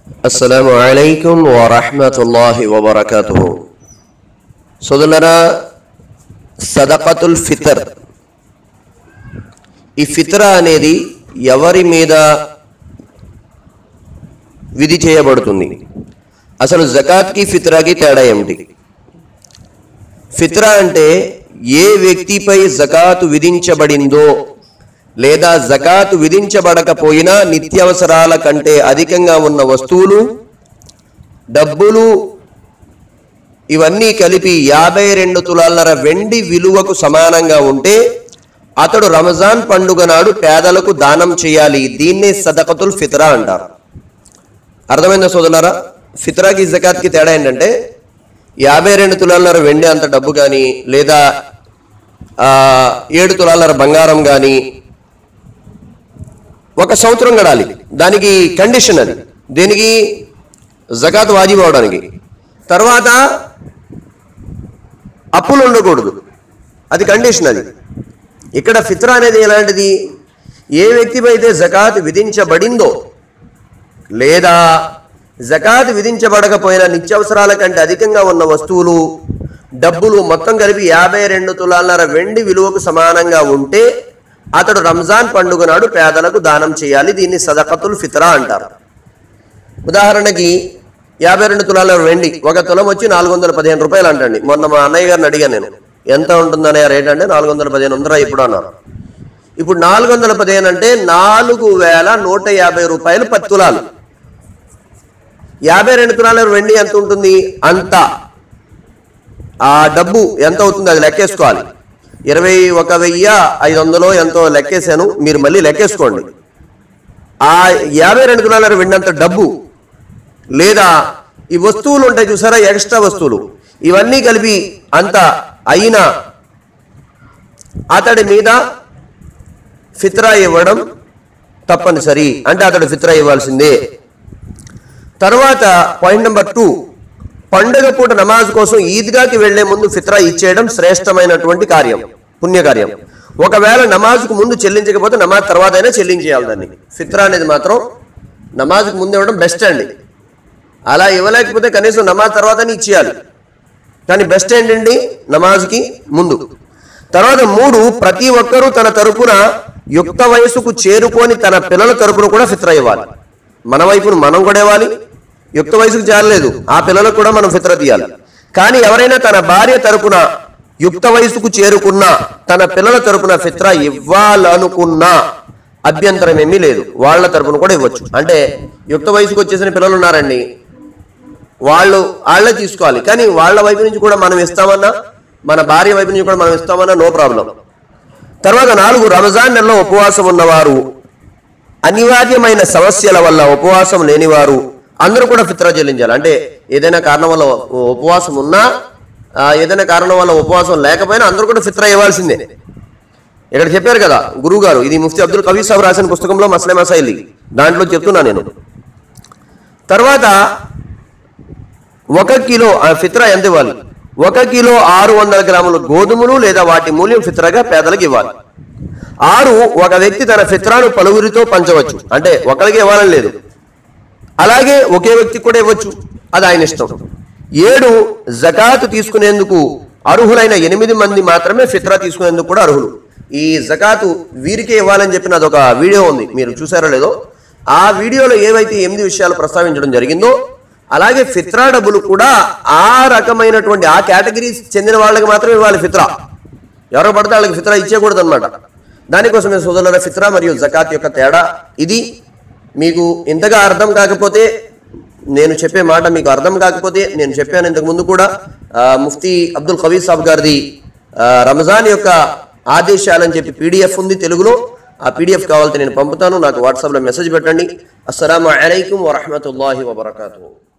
అస్సలాము అలైకుం వరహమతుల్లాహి వబర్కతుహు సోదరులరా సదకతుల్ ఫితర్ ఈ ఫిత్రా అనేది ఎవరి మీద విధి చేయబడుతుంది అసలు జకాత్కి ఫిత్రాకి తేడా ఏమిటి ఫిత్రా అంటే ఏ వ్యక్తిపై జకాతు విధించబడిందో లేదా జకాతు విధించబడకపోయినా నిత్యావసరాల కంటే అధికంగా ఉన్న వస్తువులు డబ్బులు ఇవన్నీ కలిపి యాభై రెండు తులాలన్నర వెండి విలువకు సమానంగా ఉంటే అతడు రంజాన్ పండుగ నాడు పేదలకు దానం చేయాలి దీన్నే సదకతుల్ ఫిత్రా అంటారు అర్థమైందా సోదరులారా ఫిత్రాకి జకాత్కి తేడా ఏంటంటే యాభై రెండు తులాలన్నర వెండి అంత డబ్బు కానీ లేదా ఆ, ఏడు తులాలన్నర బంగారం కానీ ఒక సంవత్సరం గడాలి దానికి కండిషన్ అది దేనికి జకాత్ వాజిబ్ అవడానికి తర్వాత అప్పులు ఉండకూడదు అది కండిషన్ అది ఇక్కడ ఫిత్రా అనేది ఎలాంటిది ఏ వ్యక్తిపై అయితే జకాత్ విధించబడిందో లేదా జకాత్ విధించబడకపోయినా నిత్యావసరాల కంటే అధికంగా ఉన్న వస్తువులు డబ్బులు మొత్తం కలిపి యాభై రెండు తులాలన్నర వెండి విలువకు సమానంగా ఉంటే అతడు రంజాన్ పండుగ నాడు పేదలకు దానం చేయాలి దీన్ని సదకతుల్ ఫిత్రా అంటారు ఉదాహరణకి యాభై రెండు తులాల వెండి ఒక తులం వచ్చి నాలుగు వందల పదిహేను రూపాయలు అంటండి మొన్న మా అన్నయ్య గారిని అడిగాను నేను ఎంత ఉంటుందనే రేట్ అంటే నాలుగు వందల పదిహేను ఉందరా ఇప్పుడు అన్నారు ఇప్పుడు నాలుగు వందల పదిహేను అంటే నాలుగు వేల నూట యాభై రూపాయలు పది తులాలు యాభై రెండు తులాల వెండి ఎంత ఉంటుంది అంత ఆ డబ్బు ఎంత అవుతుంది అది లెక్కేసుకోవాలి ఇరవై ఒక వెయ్యి ఐదు వందలు ఎంతో లెక్కేశాను మీరు మళ్ళీ లెక్కేసుకోండి ఆ యాభై రెండు తులాల వెండి డబ్బు లేదా ఈ వస్తువులు ఉంటాయి చూసారా ఎక్స్ట్రా వస్తువులు ఇవన్నీ కలిపి అంత అయినా అతడి మీద ఫిత్రా ఇవ్వడం తప్పనిసరి అంటే అతడు ఫిత్రా ఇవ్వాల్సిందే తర్వాత పాయింట్ నెంబర్ టూ పండుగ పూట నమాజ్ కోసం ఈద్గాకి వెళ్లే ముందు ఫిత్రా ఇచ్చేయడం శ్రేష్టమైనటువంటి కార్యం పుణ్యకార్యం ఒకవేళ నమాజ్కు ముందు చెల్లించకపోతే నమాజ్ తర్వాత అయినా చెల్లించేయాలి దాన్ని ఫిత్రా అనేది మాత్రం నమాజ్కు ముందు ఇవ్వడం బెస్ట్ అండి అలా ఇవ్వలేకపోతే కనీసం నమాజ్ తర్వాతనే ఇచ్చేయాలి కానీ బెస్ట్ ఏంటండి నమాజ్కి ముందు తర్వాత మూడు ప్రతి ఒక్కరూ తన తరపున యుక్త వయసుకు చేరుకొని తన పిల్లల తరపున కూడా ఫిత్ర ఇవ్వాలి మన వైపును మనం కూడా ఇవ్వాలి యుక్త వయసుకు చేరలేదు ఆ పిల్లలకు కూడా మనం ఫిత్ర తీయాలి కానీ ఎవరైనా తన భార్య తరపున యుక్త వయసుకు చేరుకున్న తన పిల్లల తరపున ఫిత్ర ఇవ్వాలనుకున్నా అభ్యంతరం ఏమీ లేదు వాళ్ళ తరపున కూడా ఇవ్వచ్చు అంటే యుక్త వయసుకు వచ్చేసిన పిల్లలు ఉన్నారండి వాళ్ళు వాళ్ళే తీసుకోవాలి కానీ వాళ్ళ వైపు నుంచి కూడా మనం ఇస్తామన్నా మన భార్య వైపు నుంచి కూడా మనం ఇస్తామన్నా నో ప్రాబ్లం తర్వాత నాలుగు రంజాన్ నెలలో ఉపవాసం ఉన్నవారు అనివార్యమైన సమస్యల వల్ల ఉపవాసం లేనివారు అందరూ కూడా ఫిత్రా చెల్లించాలి అంటే ఏదైనా కారణం వల్ల ఉ- ఉపవాసం ఉన్నా ఆ, ఏదైనా కారణం వల్ల ఉపవాసం లేకపోయినా అందరూ కూడా ఫిత్రా ఇవ్వాల్సిందే ఇక్కడ చెప్పారు కదా గురువు గారు ఇది ముఫ్తీ అబ్దుల్ కవీ సాబ్ రాసిన పుస్తకంలో మసలే మసైలి దాంట్లో చెప్తున్నా నేను తర్వాత ఒక కిలో ఆ ఫిత్రా ఎంత ఇవ్వాలి ఒక కిలో ఆరు వందల గ్రాముల గోధుమలు లేదా వాటి మూల్యం ఫిత్రాగా పేదలకు ఇవ్వాలి ఆరు ఒక వ్యక్తి తన ఫిత్రాను పలువురితో పంచవచ్చు అంటే ఒకరికి ఇవ్వాలని లేదు అలాగే ఒకే వ్యక్తికి కూడా ఇవ్వచ్చు అది ఆయన ఇష్టం ఏడు జకాతు తీసుకునేందుకు అర్హులైన ఎనిమిది మంది మాత్రమే ఫిత్రా తీసుకునేందుకు కూడా అర్హులు ఈ జకాతు వీరికే ఇవ్వాలని చెప్పిన అదొక వీడియో ఉంది మీరు చూసారో లేదో ఆ వీడియోలో ఏవైతే ఎనిమిది విషయాలు ప్రస్తావించడం జరిగిందో అలాగే ఫిత్రా డబ్బులు కూడా ఆ రకమైనటువంటి ఆ కేటగిరీ చెందిన వాళ్ళకి మాత్రమే ఇవ్వాలి ఫిత్రా ఎవరు పడితే వాళ్ళకి ఫిత్రా ఇచ్చేయకూడదు అనమాట దానికోసమే సోదరుల ఫిత్రా మరియు జకాత్ యొక్క తేడా ఇది మీకు ఇంతగా అర్థం కాకపోతే నేను చెప్పే మాట మీకు అర్థం కాకపోతే నేను చెప్పాను ఇంతకు ముందు కూడా ఆ, ముఫ్తీ అబ్దుల్ ఖవీజ్ సాబ్ గారిది ఆ, రంజాన్ యొక్క ఆదేశాలని చెప్పి పీడిఎఫ్ ఉంది తెలుగులో ఆ పీడిఎఫ్ కావాలంటే నేను పంపుతాను నాకు వాట్సాప్లో మెసేజ్ పెట్టండి అస్సలం అయికం వరహమతుల్లాహి వబర్కాతూ